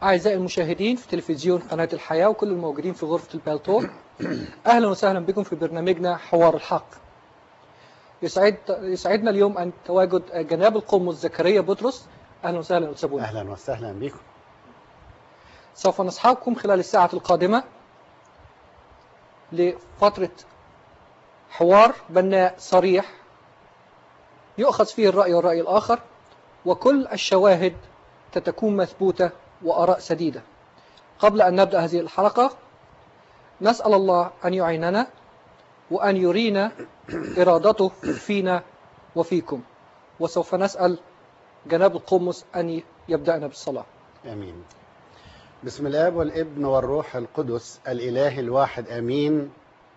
أعزائي المشاهدين في تلفزيون قناة الحياة وكل الموجودين في غرفة البالتوك أهلا وسهلا بكم في برنامجنا حوار الحق يسعد يسعدنا اليوم أن تواجد جناب القمص زكريا بطرس أهلا وسهلا أستاذ أهلا وسهلا بكم سوف نصحبكم خلال الساعة القادمة لفترة حوار بناء صريح يؤخذ فيه الرأي والرأي الآخر وكل الشواهد تتكون مثبوتة وأراء سديدة قبل أن نبدأ هذه الحلقة نسأل الله أن يعيننا وأن يرينا إرادته فينا وفيكم وسوف نسأل جناب القمص أن يبدأنا بالصلاة آمين بسم الآب والابن والروح القدس الإله الواحد آمين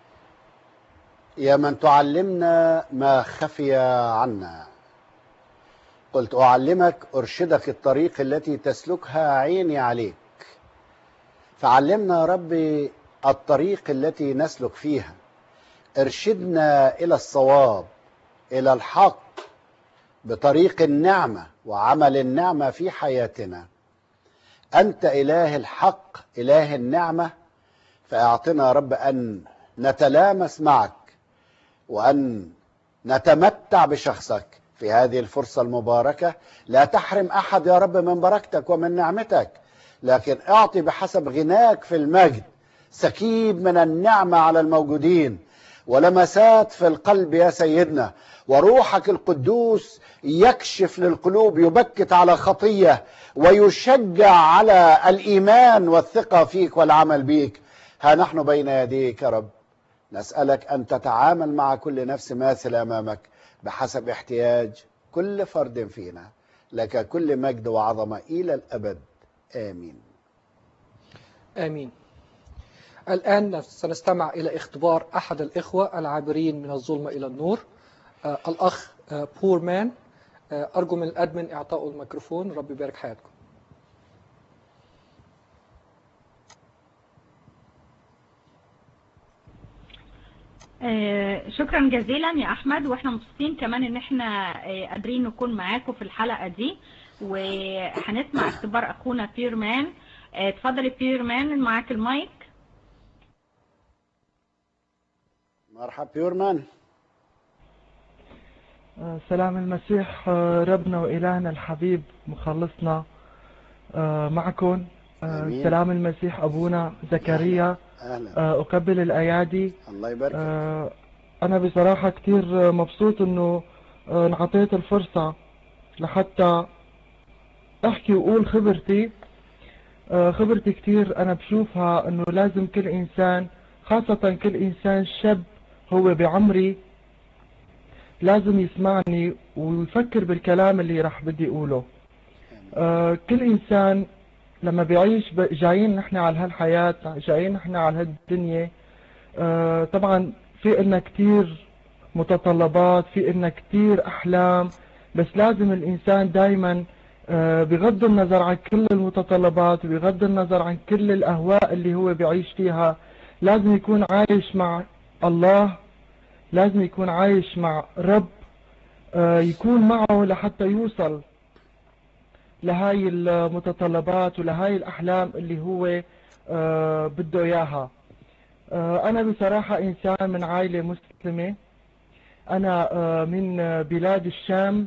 يا من تعلمنا ما خفي عنا قلت أعلمك أرشدك الطريق التي تسلكها عيني عليك فعلمنا يا ربي الطريق التي نسلك فيها ارشدنا إلى الصواب إلى الحق بطريق النعمة وعمل النعمة في حياتنا أنت إله الحق إله النعمة فأعطنا يا رب أن نتلامس معك وأن نتمتع بشخصك في هذه الفرصة المباركة لا تحرم أحد يا رب من بركتك ومن نعمتك لكن اعطي بحسب غناك في المجد سكيب من النعمة على الموجودين ولمسات في القلب يا سيدنا وروحك القدوس يكشف للقلوب يبكت على خطية ويشجع على الإيمان والثقة فيك والعمل بيك ها نحن بين يديك يا رب نسألك أن تتعامل مع كل نفس ماثل أمامك بحسب احتياج كل فرد فينا لك كل مجد وعظمة إلى الأبد آمين آمين الآن سنستمع إلى اختبار أحد الإخوة العابرين من الظلمة إلى النور آه الأخ آه بور مان آه أرجو من الأدمن إعطائه الميكروفون ربي يبارك حياتكم آه شكرا جزيلا يا احمد واحنا مبسوطين كمان ان احنا آه قادرين نكون معاكم في الحلقه دي وهنسمع اختبار اخونا بيرمان آه اتفضل يا بيرمان معاك المايك مرحب بيورمان سلام المسيح ربنا وإلهنا الحبيب مخلصنا معكم آمين. سلام المسيح أبونا زكريا أهلا أقبل الأيادي الله يبارك أنا بصراحة كتير مبسوط أنه انعطيت الفرصة لحتى أحكي وأقول خبرتي خبرتي كتير أنا بشوفها أنه لازم كل إنسان خاصة كل إنسان شاب هو بعمري لازم يسمعني ويفكر بالكلام اللي راح بدي أقوله آه كل إنسان لما بيعيش ب- جايين نحن على هالحياة جايين نحن على هالدنيا آه طبعا في إلنا كتير متطلبات في إلنا كتير أحلام بس لازم الإنسان دايما آه بغض النظر عن كل المتطلبات وبغض النظر عن كل الأهواء اللي هو بيعيش فيها لازم يكون عايش مع الله لازم يكون عايش مع رب آه، يكون معه لحتى يوصل لهاي المتطلبات ولهاي الأحلام اللي هو آه، بده إياها آه، أنا بصراحة إنسان من عائلة مسلمة أنا آه، من بلاد الشام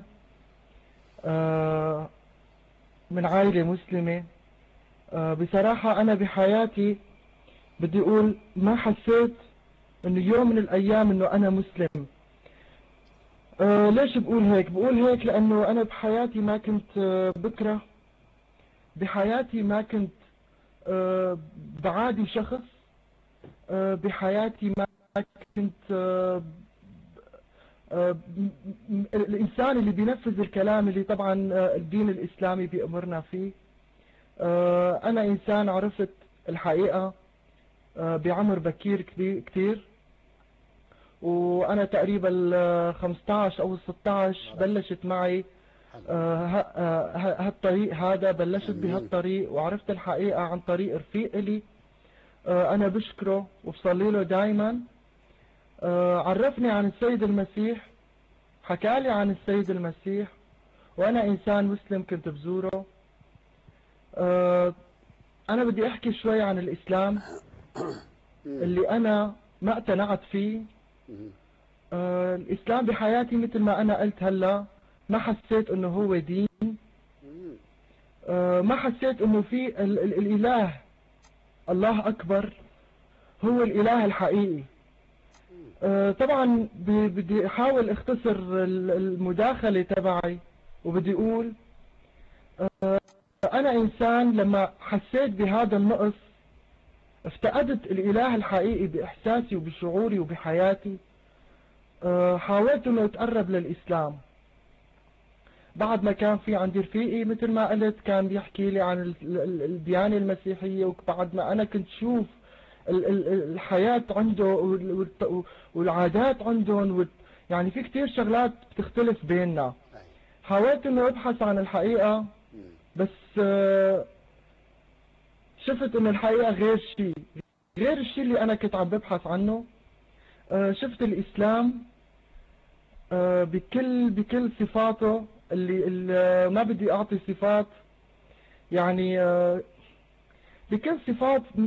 آه، من عائلة مسلمة آه، بصراحة أنا بحياتي بدي أقول ما حسيت إنه يوم من الأيام إنه أنا مسلم أه ليش بقول هيك بقول هيك لأنه أنا بحياتي ما كنت أه بكره بحياتي ما كنت أه بعادي شخص أه بحياتي ما كنت أه أه م- م- الإنسان اللي بينفذ الكلام اللي طبعا أه الدين الإسلامي بيأمرنا فيه أه أنا إنسان عرفت الحقيقة أه بعمر بكير كبير- كتير وانا تقريبا ال 15 او ال 16 بلشت معي آه، ه- آه، ه- هالطريق هذا بلشت أمين. بهالطريق وعرفت الحقيقة عن طريق رفيق إلي آه، أنا بشكره وبصلي له دايما آه، عرفني عن السيد المسيح حكالي عن السيد المسيح وأنا إنسان مسلم كنت بزوره آه، أنا بدي أحكي شوي عن الإسلام اللي أنا ما اقتنعت فيه مم. آه الإسلام بحياتي مثل ما أنا قلت هلا ما حسيت إنه هو دين مم. آه ما حسيت إنه في ال ال الإله الله أكبر هو الإله الحقيقي آه طبعا ب- بدي أحاول أختصر ال- المداخلة تبعي وبدي أقول آه أنا إنسان لما حسيت بهذا النقص افتقدت الإله الحقيقي بإحساسي وبشعوري وبحياتي آه، حاولت انه اتقرب للإسلام بعد ما كان في عندي رفيقي مثل ما قلت كان بيحكي لي عن ال- ال- الديانة المسيحية وبعد ما أنا كنت شوف ال- ال- الحياة عنده وال- والت- والعادات عندهم وال- يعني في كتير شغلات بتختلف بيننا أي. حاولت انه ابحث عن الحقيقة مم. بس آه، شفت انه الحقيقة غير شيء غير الشيء اللي انا كنت عم ببحث عنه آه، شفت الاسلام آه، بكل بكل صفاته اللي, اللي ما بدي اعطي صفات يعني آه، بكل صفات م-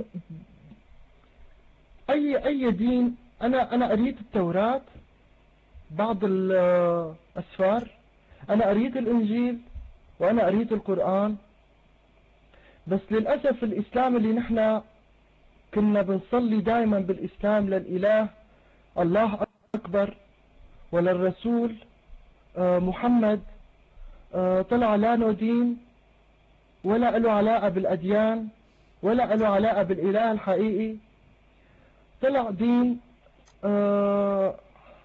اي اي دين انا انا قريت التوراة بعض الاسفار انا قريت الانجيل وانا قريت القرآن بس للأسف الإسلام اللي نحن كنا بنصلي دائما بالإسلام للإله الله أكبر وللرسول آه، محمد آه، طلع لا له دين ولا له علاقة بالأديان ولا له علاقة بالإله الحقيقي طلع دين آه،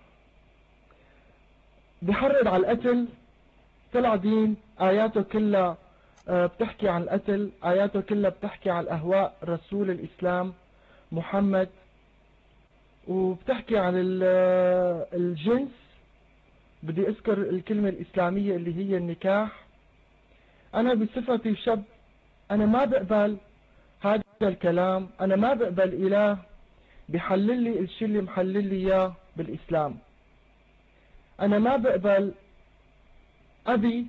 بحرض على القتل طلع دين آياته كلها آه، بتحكي عن القتل آياته كلها بتحكي عن أهواء رسول الإسلام محمد وبتحكي عن ال- آه، الجنس بدي أذكر الكلمة الإسلامية اللي هي النكاح أنا بصفتي شاب أنا ما بقبل هذا الكلام أنا ما بقبل إله بحلل لي الشيء اللي محلل لي إياه بالإسلام أنا ما بقبل أبي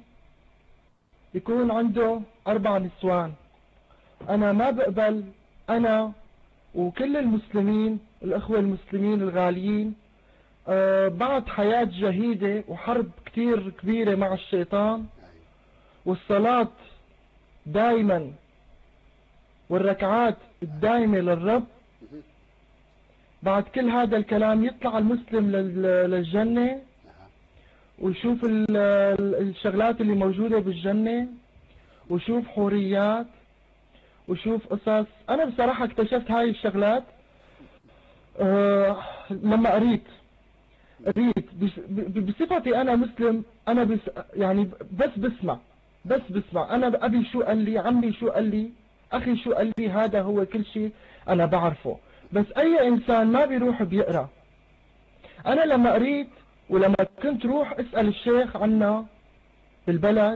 يكون عنده أربع نسوان أنا ما بقبل أنا وكل المسلمين الأخوة المسلمين الغاليين آه، بعد حياة جهيدة وحرب كتير كبيرة مع الشيطان أي. والصلاة دائما والركعات الدائمة للرب مم. بعد كل هذا الكلام يطلع المسلم لل- للجنة نعم. ويشوف ال- ال- الشغلات اللي موجودة بالجنة ويشوف حوريات ويشوف قصص أنا بصراحة اكتشفت هاي الشغلات آه لما قريت قريت بس- ب- بصفتي أنا مسلم أنا بس يعني بس بسمع بس بسمع أنا أبي شو قال لي عمي شو قال لي أخي شو قال لي هذا هو كل شيء أنا بعرفه بس أي إنسان ما بيروح بيقرأ أنا لما قريت ولما كنت روح اسأل الشيخ عنا بالبلد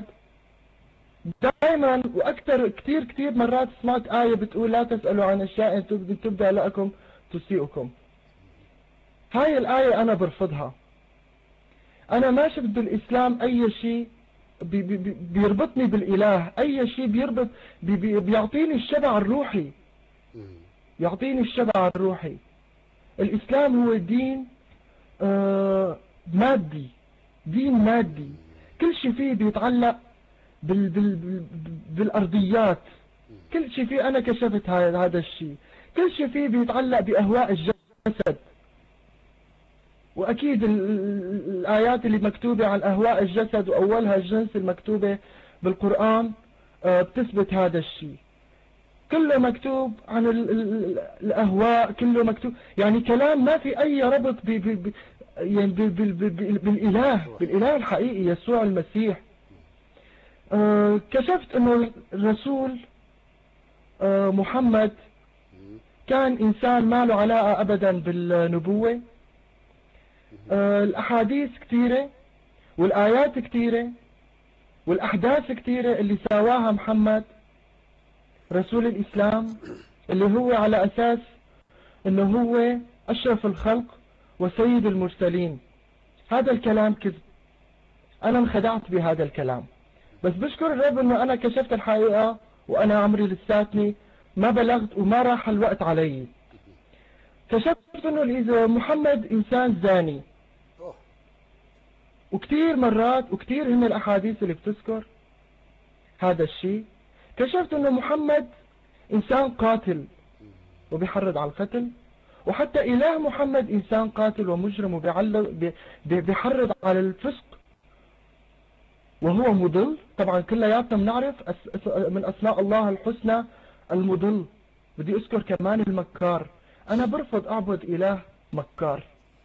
دائما واكثر كثير كثير مرات سمعت آية بتقول لا تسألوا عن أشياء إن تبد- تبدأ لكم تسيئكم هاي الآية أنا برفضها أنا ما شفت بالإسلام أي شيء بي بي بي- بيربطني بالإله أي شيء بيربط بي بي بيعطيني الشبع الروحي مم. يعطيني الشبع الروحي الإسلام هو دين آه مادي دين مادي كل شيء فيه بيتعلق بال بال بال بالأرضيات كل شيء فيه أنا كشفت هذا هذا الشيء كل شيء فيه بيتعلق بأهواء الجسد وأكيد ال- ال- الآيات اللي مكتوبة عن أهواء الجسد وأولها الجنس المكتوبة بالقرآن آه، بتثبت هذا الشيء كله مكتوب عن ال ال الأهواء كله مكتوب يعني كلام ما في أي ربط ب ب ب يعني ب ب ب ب بالإله بالإله الحقيقي يسوع المسيح آه كشفت أنه الرسول آه محمد مم. كان إنسان ما له علاقة أبدا بالنبوة آه الأحاديث كثيرة والآيات كثيرة والأحداث كثيرة اللي سواها محمد رسول الإسلام اللي هو على أساس أنه هو أشرف الخلق وسيد المرسلين هذا الكلام كذب أنا انخدعت بهذا الكلام بس بشكر الرب أنه أنا كشفت الحقيقة وأنا عمري لساتني ما بلغت وما راح الوقت علي كشفت انه الإذا محمد انسان زاني أوه. وكثير مرات وكثير هن الاحاديث اللي بتذكر هذا الشيء كشفت انه محمد انسان قاتل وبيحرض على القتل وحتى اله محمد انسان قاتل ومجرم وبيعلق بي- بي- بيحرض على الفسق وهو مضل طبعا كلياتنا بنعرف أس- أس- من اسماء الله الحسنى المضل بدي اذكر كمان المكار انا برفض اعبد اله مكار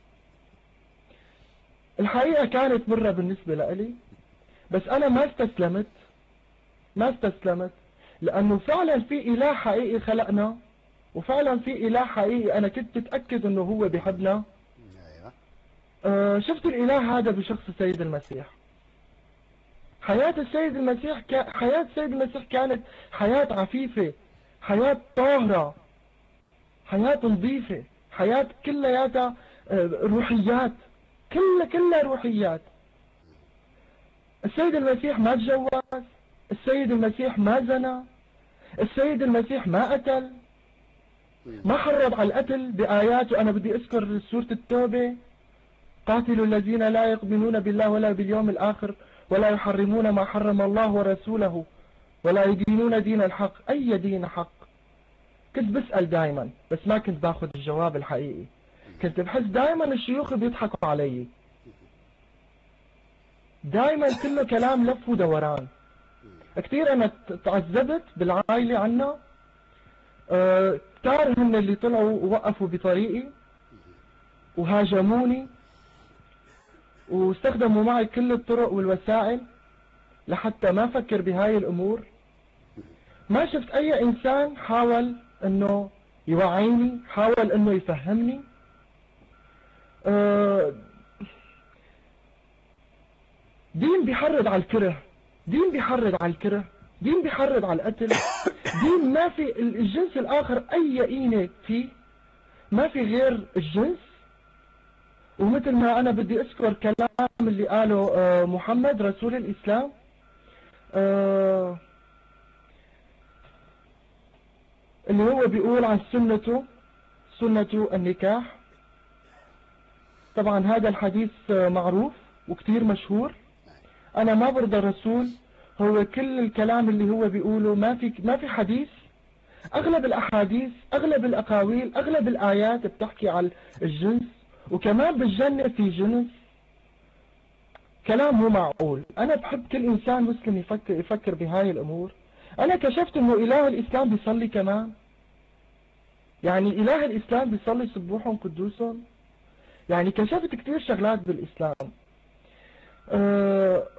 الحقيقة كانت مرة بالنسبة لي بس انا ما استسلمت ما استسلمت لانه فعلا في اله حقيقي خلقنا وفعلا في اله حقيقي انا كنت متأكد انه هو بيحبنا ايوه آه، شفت الإله هذا بشخص السيد المسيح حياة السيد المسيح ك... حياة السيد المسيح كانت حياة عفيفة حياة طاهرة حياة نظيفة حياة كلياتها آه، روحيات كل كلها روحيات السيد المسيح ما تجوز السيد المسيح ما زنى السيد المسيح ما قتل ما حرض على القتل بآيات وأنا بدي أذكر سورة التوبة قاتلوا الذين لا يؤمنون بالله ولا باليوم الآخر ولا يحرمون ما حرم الله ورسوله ولا يدينون دين الحق أي دين حق كنت بسأل دائما بس ما كنت باخذ الجواب الحقيقي كنت بحس دائما الشيوخ بيضحكوا علي دائما كله كلام لف ودوران كثير انا ت- تعذبت بالعائلة عنا آه، كتار هن اللي طلعوا ووقفوا بطريقي وهاجموني واستخدموا معي كل الطرق والوسائل لحتى ما فكر بهاي الامور ما شفت اي انسان حاول انه يوعيني حاول انه يفهمني آه، دين بيحرض على الكره دين بيحرض على الكره دين بيحرض على القتل دين ما في الجنس الاخر اي قيمه فيه ما في غير الجنس ومثل ما انا بدي اذكر كلام اللي قاله آه، محمد رسول الاسلام آه، اللي هو بيقول عن سنته سنة النكاح طبعا هذا الحديث آه، معروف وكتير مشهور انا ما برضى الرسول هو كل الكلام اللي هو بيقوله ما في ما في حديث اغلب الاحاديث اغلب الاقاويل اغلب الايات بتحكي على الجنس وكمان بالجنة في جنس كلام مو معقول انا بحب كل انسان مسلم يفكر يفكر بهاي الامور انا كشفت انه اله الاسلام بيصلي كمان يعني اله الاسلام بيصلي سبوحهم قدوسهم يعني كشفت كتير شغلات بالاسلام أه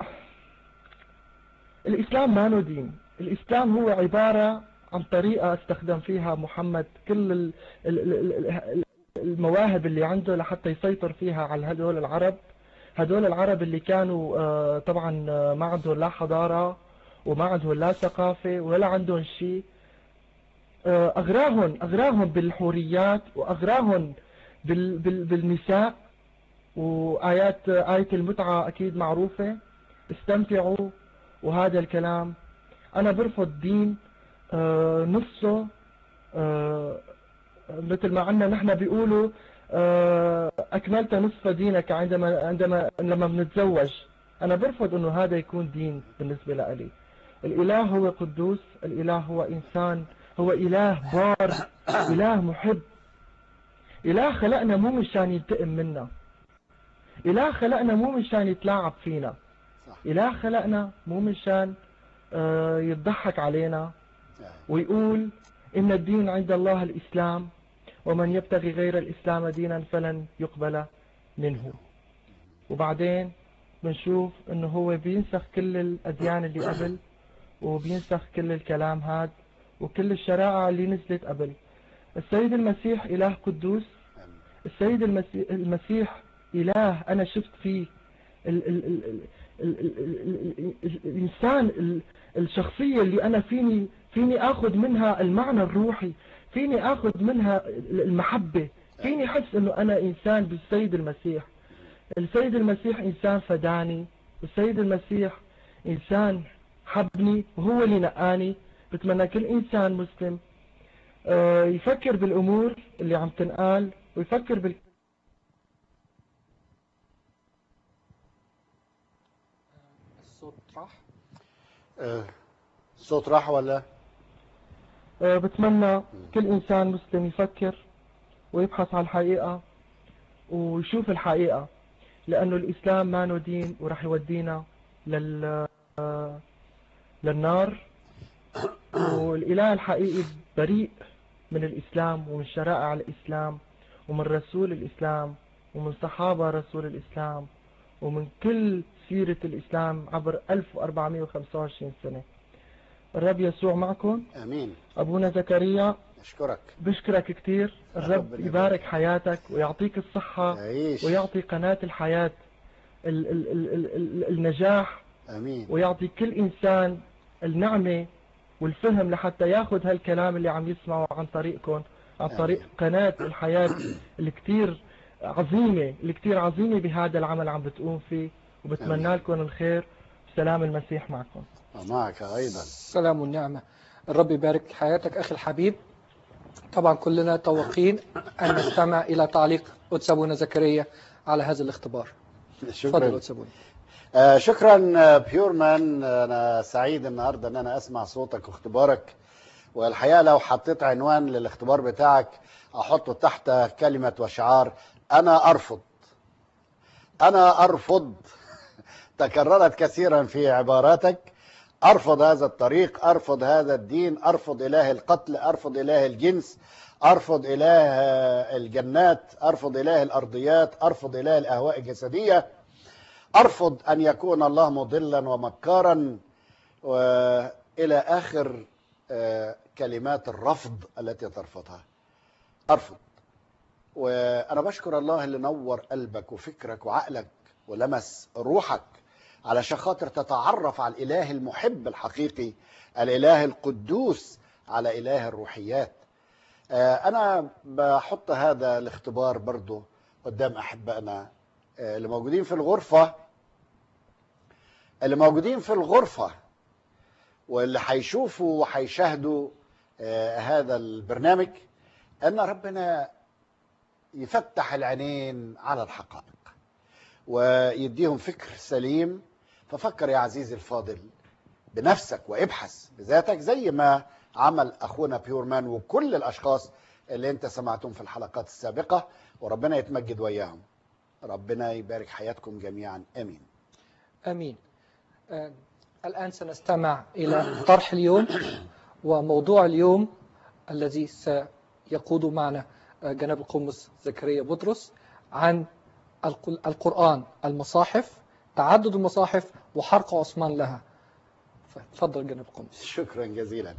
الإسلام ما له دين الإسلام هو عبارة عن طريقة استخدم فيها محمد كل ال- ال- ال- ال- المواهب اللي عنده لحتى يسيطر فيها على هدول العرب هدول العرب اللي كانوا آه، طبعا آه، ما عندهم لا حضارة وما عندهم لا ثقافة ولا عندهم شيء آه، أغراهم أغراهم بالحوريات وأغراهم بال- بال- بالنساء وآيات آية المتعة أكيد معروفة استمتعوا وهذا الكلام أنا برفض دين آه، نصه آه، مثل ما عنا نحن بيقولوا آه، أكملت نصف دينك عندما عندما لما بنتزوج أنا برفض إنه هذا يكون دين بالنسبة لي الإله هو قدوس الإله هو إنسان هو إله بار إله محب إله خلقنا مو مشان ينتقم منا إله خلقنا مو مشان يتلاعب فينا صح إله خلقنا مو مشان آه، يضحك علينا أيوة. ويقول إن الدين عند الله الإسلام ومن يبتغي غير الإسلام دينا فلن يقبل منه وبعدين بنشوف إنه هو بينسخ كل الأديان اللي قبل وبينسخ كل الكلام هاد وكل الشرائع اللي نزلت قبل السيد المسيح إله قدوس آمين. السيد المسيح, المسيح إله أنا شفت فيه ال ال ال ال ال ال ال ال ال الإنسان ال الشخصية اللي أنا فيني فيني أخذ منها المعنى الروحي فيني أخذ منها المحبة فيني أحس إنه أنا إنسان بالسيد المسيح السيد المسيح إنسان فداني السيد المسيح إنسان حبني وهو اللي نقاني بتمنى كل إنسان مسلم آه، يفكر بالأمور اللي عم تنقال ويفكر بال الصوت راح آه، الصوت راح ولا آه، بتمنى كل إنسان مسلم يفكر ويبحث عن الحقيقة ويشوف الحقيقة لأنه الإسلام ما له دين ورح يودينا لل آه، للنار والإله الحقيقي بريء من الإسلام ومن شرائع الإسلام ومن رسول الإسلام ومن صحابة رسول الإسلام ومن كل سيرة الإسلام عبر 1425 سنة الرب يسوع معكم امين أبونا زكريا اشكرك بشكرك كتير الرب ربنا يبارك حياتك ويعطيك الصحة عيش ويعطي قناة الحياة ال ال ال ال ال النجاح امين ويعطي كل إنسان النعمة والفهم لحتى ياخذ هالكلام اللي عم يسمعه عن طريقكم عن طريق آمين. قناة الحياة اللي كتير عظيمة اللي كتير عظيمة بهذا العمل عم بتقوم فيه وبتمنى آمين. لكم الخير سلام المسيح معكم ومعك ايضا السلام والنعمة الرب يبارك حياتك أخي الحبيب طبعا كلنا توقين أن نستمع إلى تعليق قدس أبونا زكريا على هذا الاختبار تفضل شكرا قدس أبونا آه شكرا آه، بيورمان انا سعيد النهارده ان انا اسمع صوتك واختبارك والحقيقه لو حطيت عنوان للاختبار بتاعك احطه تحت كلمه وشعار انا ارفض انا ارفض تكررت كثيرا في عباراتك ارفض هذا الطريق ارفض هذا الدين ارفض اله القتل ارفض اله الجنس ارفض اله آه، الجنات ارفض اله الارضيات ارفض اله الاهواء الجسديه ارفض ان يكون الله مضلا ومكارا والى اخر آه، كلمات الرفض التي ترفضها ارفض وانا بشكر الله اللي نور قلبك وفكرك وعقلك ولمس روحك علشان خاطر تتعرف على الاله المحب الحقيقي الاله القدوس على اله الروحيات آه، انا بحط هذا الاختبار برضو قدام احبائنا آه، اللي موجودين في الغرفه اللي موجودين في الغرفه واللي هيشوفوا وهيشاهدوا آه، هذا البرنامج ان ربنا يفتح العينين على الحقائق ويديهم فكر سليم ففكر يا عزيزي الفاضل بنفسك وابحث بذاتك زي ما عمل اخونا بيورمان وكل الاشخاص اللي انت سمعتهم في الحلقات السابقه وربنا يتمجد وياهم ربنا يبارك حياتكم جميعا امين آمين آه، الآن سنستمع إلى طرح اليوم وموضوع اليوم الذي سيقود معنا آه، جناب القمص زكريا بطرس عن الق- القرآن المصاحف تعدد المصاحف وحرق عثمان لها تفضل جناب القمص شكرا جزيلا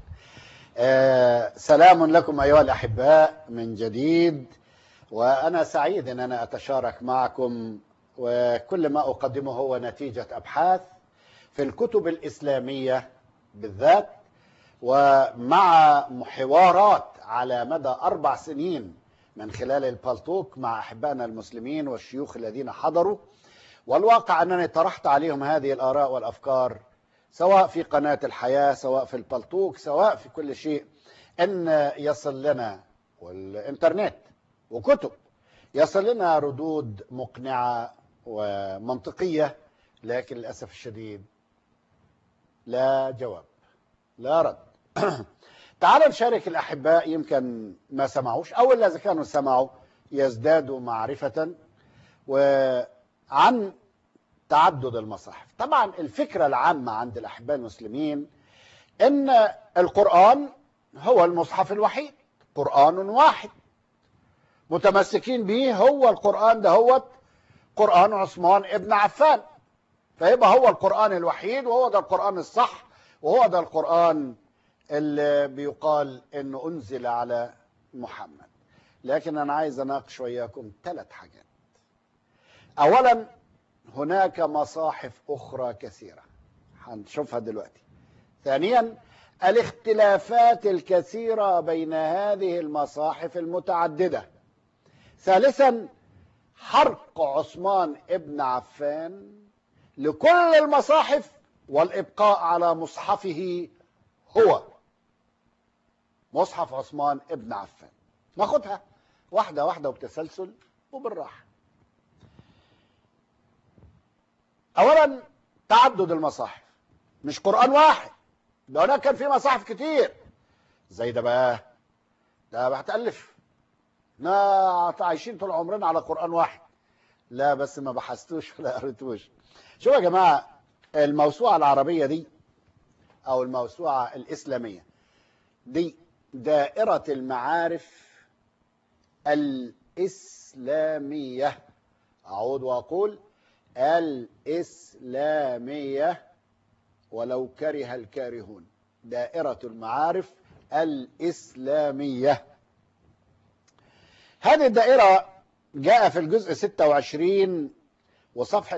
آه سلام لكم ايها الاحباء من جديد وانا سعيد ان انا اتشارك معكم وكل ما اقدمه هو نتيجه ابحاث في الكتب الاسلاميه بالذات ومع حوارات على مدى اربع سنين من خلال البلتوك مع احبائنا المسلمين والشيوخ الذين حضروا والواقع انني طرحت عليهم هذه الاراء والافكار سواء في قناة الحياة سواء في البلتوك سواء في كل شيء أن يصل لنا والإنترنت وكتب يصل لنا ردود مقنعة ومنطقية لكن للأسف الشديد لا جواب لا رد تعالوا نشارك الأحباء يمكن ما سمعوش أو إلا إذا كانوا سمعوا يزدادوا معرفة وعن تعدد المصاحف طبعا الفكرة العامة عند الأحباء المسلمين أن القرآن هو المصحف الوحيد قرآن واحد متمسكين به هو القرآن ده هو قرآن عثمان ابن عفان فيبقى هو القرآن الوحيد وهو ده القرآن الصح وهو ده القرآن اللي بيقال انه انزل على محمد لكن انا عايز اناقش وياكم ثلاث حاجات اولا هناك مصاحف اخرى كثيره هنشوفها دلوقتي ثانيا الاختلافات الكثيره بين هذه المصاحف المتعدده ثالثا حرق عثمان ابن عفان لكل المصاحف والابقاء على مصحفه هو مصحف عثمان ابن عفان ناخدها واحدة واحدة وبتسلسل وبالراحة أولا تعدد المصاحف مش قرآن واحد ده هناك كان في مصاحف كتير زي ده بقى ده هتألف احنا عايشين طول عمرنا على قرآن واحد لا بس ما بحثتوش ولا قريتوش شوفوا يا جماعة الموسوعة العربية دي أو الموسوعة الإسلامية دي دائرة المعارف الإسلامية أعود وأقول الإسلامية ولو كره الكارهون دائرة المعارف الإسلامية هذه الدائرة جاء في الجزء 26 وصفحة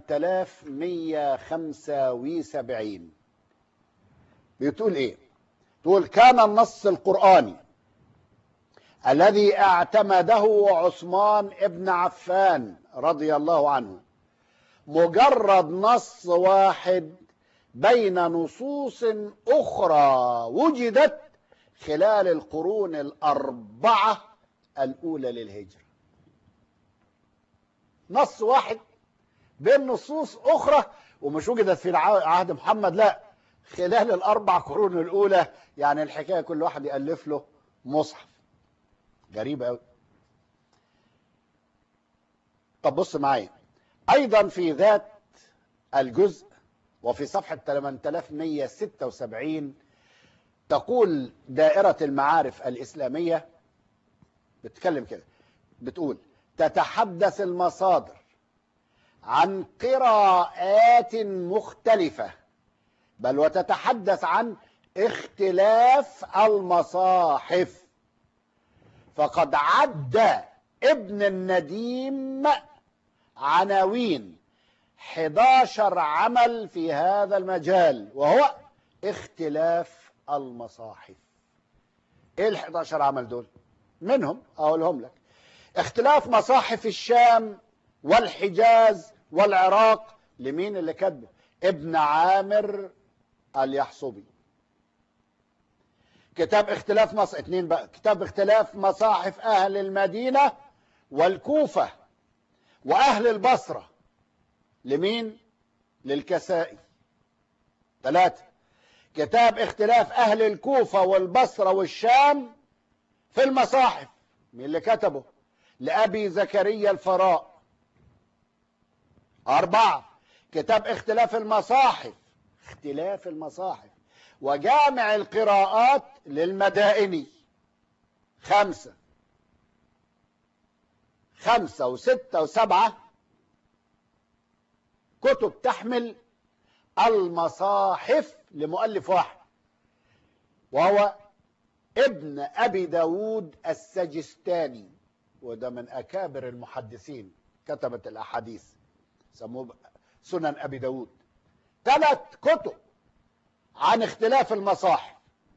8175 بتقول ايه تقول كان النص القرآني الذي اعتمده عثمان ابن عفان رضي الله عنه مجرد نص واحد بين نصوص أخرى وجدت خلال القرون الأربعة الأولى للهجرة نص واحد بين نصوص أخرى ومش وجدت في عهد محمد لا خلال الأربع قرون الأولى يعني الحكاية كل واحد يألف له مصحف غريبة أوي طب بص معايا أيضا في ذات الجزء وفي صفحة 8176 تقول دائرة المعارف الإسلامية بتتكلم كده بتقول تتحدث المصادر عن قراءات مختلفة بل وتتحدث عن اختلاف المصاحف فقد عد ابن النديم عناوين 11 عمل في هذا المجال وهو اختلاف المصاحف ايه ال 11 عمل دول منهم اقولهم لك اختلاف مصاحف الشام والحجاز والعراق لمين اللي كاتبه ابن عامر اليحصبي كتاب اختلاف مص... اتنين بقى كتاب اختلاف مصاحف اهل المدينة والكوفة واهل البصرة لمين للكسائي ثلاثة كتاب اختلاف اهل الكوفة والبصرة والشام في المصاحف مين اللي كتبه لأبي زكريا الفراء أربعة كتاب اختلاف المصاحف اختلاف المصاحف وجامع القراءات للمدائني خمسة خمسة وستة وسبعة كتب تحمل المصاحف لمؤلف واحد وهو ابن أبي داود السجستاني وده من أكابر المحدثين كتبت الأحاديث سموه سنن أبي داود ثلاث كتب عن اختلاف المصاحف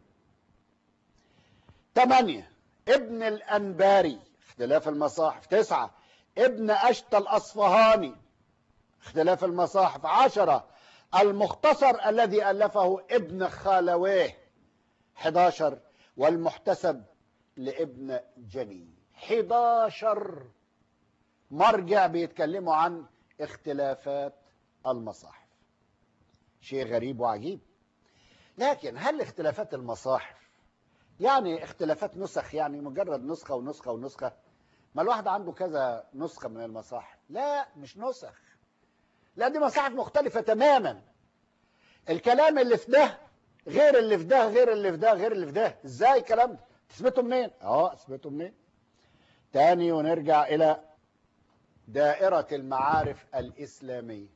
ثمانية ابن الأنباري اختلاف المصاحف تسعة ابن أشت الأصفهاني اختلاف المصاحف عشرة المختصر الذي ألفه ابن خالويه 11 والمحتسب لابن جني 11 مرجع بيتكلموا عن اختلافات المصاحف شيء غريب وعجيب لكن هل اختلافات المصاحف يعني اختلافات نسخ يعني مجرد نسخة ونسخة ونسخة ما الواحد عنده كذا نسخة من المصاحف لا مش نسخ لا دي مصاحف مختلفة تماما الكلام اللي في ده غير اللي في ده غير اللي في ده غير اللي في ده ازاي الكلام ده تثبته منين اه اثبته منين تاني ونرجع الى دائرة المعارف الإسلامية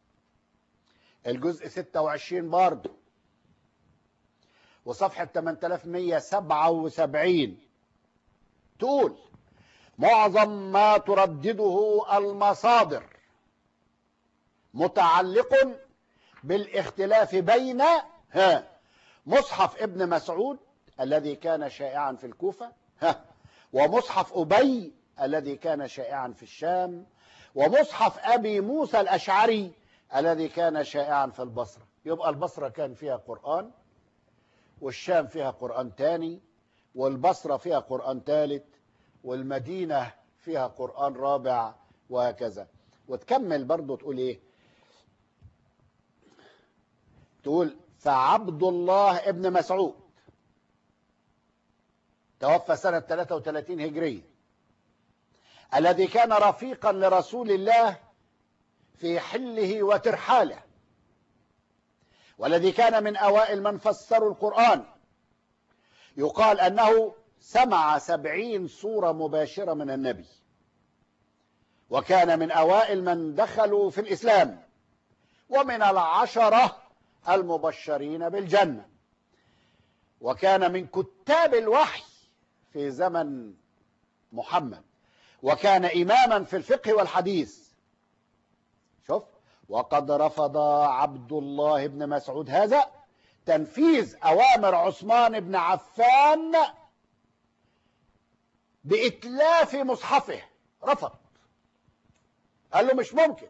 الجزء 26 برضه وصفحة 8177 تقول معظم ما تردده المصادر متعلق بالاختلاف بين ها مصحف ابن مسعود الذي كان شائعا في الكوفة ها ومصحف أبي الذي كان شائعا في الشام ومصحف أبي موسى الأشعري الذي كان شائعا في البصرة يبقى البصرة كان فيها قرآن والشام فيها قرآن تاني والبصرة فيها قرآن ثالث والمدينة فيها قرآن رابع وهكذا وتكمل برضو تقول ايه تقول فعبد الله ابن مسعود توفى سنة 33 هجرية الذي كان رفيقا لرسول الله في حله وترحاله والذي كان من أوائل من فسروا القرآن يقال أنه سمع سبعين صورة مباشرة من النبي وكان من أوائل من دخلوا في الإسلام ومن العشرة المبشرين بالجنة وكان من كتاب الوحي في زمن محمد وكان إماما في الفقه والحديث شوف وقد رفض عبد الله بن مسعود هذا تنفيذ أوامر عثمان بن عفان بإتلاف مصحفه رفض قال له مش ممكن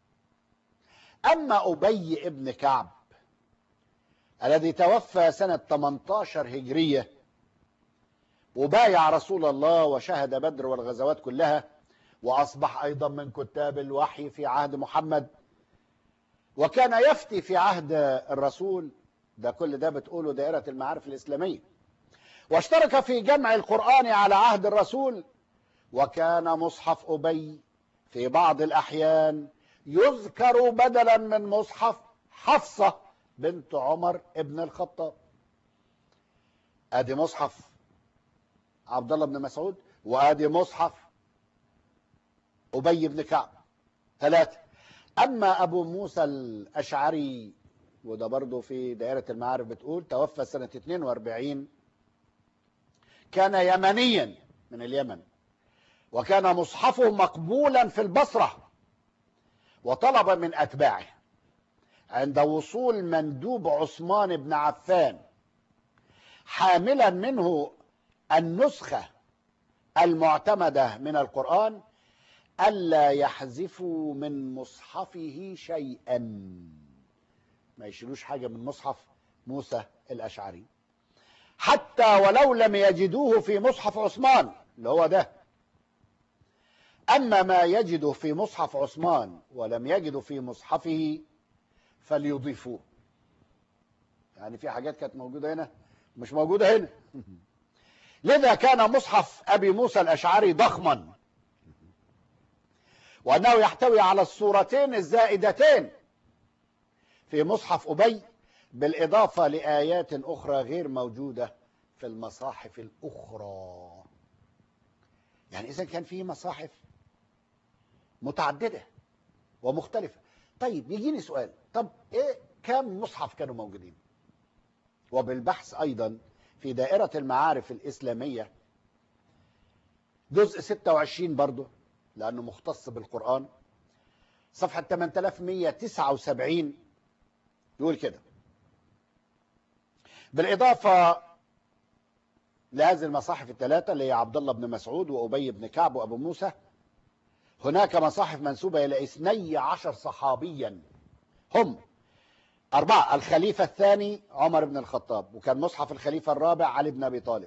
أما أبي ابن كعب الذي توفى سنة 18 هجرية وبايع رسول الله وشهد بدر والغزوات كلها وأصبح أيضا من كتاب الوحي في عهد محمد وكان يفتي في عهد الرسول ده كل ده بتقوله دائرة المعارف الإسلامية واشترك في جمع القرآن على عهد الرسول وكان مصحف أبي في بعض الأحيان يذكر بدلا من مصحف حفصة بنت عمر ابن الخطاب ادي مصحف عبد الله بن مسعود وادي مصحف ابي بن كعب ثلاثه اما ابو موسى الاشعري وده برضه في دائره المعارف بتقول توفى سنه 42 كان يمنيا من اليمن وكان مصحفه مقبولا في البصره وطلب من اتباعه عند وصول مندوب عثمان بن عفان حاملا منه النسخة المعتمدة من القرآن ألا يحذفوا من مصحفه شيئا ما يشيلوش حاجة من مصحف موسى الأشعري حتى ولو لم يجدوه في مصحف عثمان اللي هو ده أما ما يجده في مصحف عثمان ولم يجده في مصحفه فليضيفوه يعني في حاجات كانت موجودة هنا مش موجودة هنا لذا كان مصحف أبي موسى الأشعري ضخما وأنه يحتوي على الصورتين الزائدتين في مصحف أبي بالإضافة لآيات أخرى غير موجودة في المصاحف الأخرى يعني إذا كان في مصاحف متعددة ومختلفة طيب يجيني سؤال طب ايه كم مصحف كانوا موجودين وبالبحث ايضا في دائرة المعارف الاسلامية جزء 26 برضه لانه مختص بالقرآن صفحة 8179 يقول كده بالاضافة لهذه المصاحف الثلاثة اللي هي عبد الله بن مسعود وأبي بن كعب وأبو موسى هناك مصاحف منسوبة إلى اثني عشر صحابيا هم أربعة الخليفة الثاني عمر بن الخطاب وكان مصحف الخليفة الرابع علي بن أبي طالب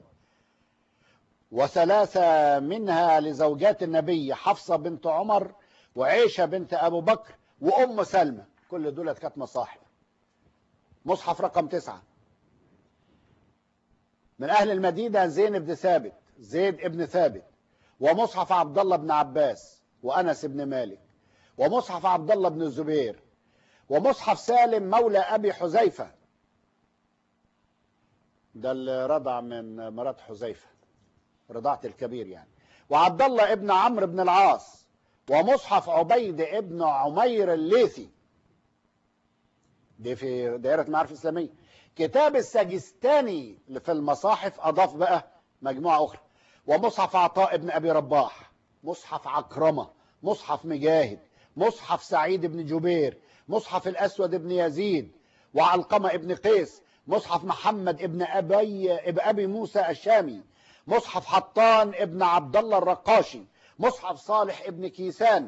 وثلاثة منها لزوجات النبي حفصة بنت عمر وعيشة بنت أبو بكر وأم سلمة كل دول كانت مصاحف مصحف رقم تسعة من أهل المدينة زين بن ثابت زيد ابن ثابت ومصحف عبد الله بن عباس وأنس بن مالك ومصحف عبد الله بن الزبير ومصحف سالم مولى أبي حذيفة ده اللي رضع من مرات حذيفة رضاعة الكبير يعني وعبد الله ابن عمرو بن العاص ومصحف عبيد ابن عمير الليثي دي في دائرة المعارف الإسلامية كتاب السجستاني في المصاحف أضاف بقى مجموعة أخرى ومصحف عطاء ابن أبي رباح مصحف عكرمة مصحف مجاهد مصحف سعيد بن جبير مصحف الأسود بن يزيد وعلقمة ابن قيس مصحف محمد ابن أبي, ابن أبي موسى الشامي مصحف حطان ابن عبد الله الرقاشي مصحف صالح ابن كيسان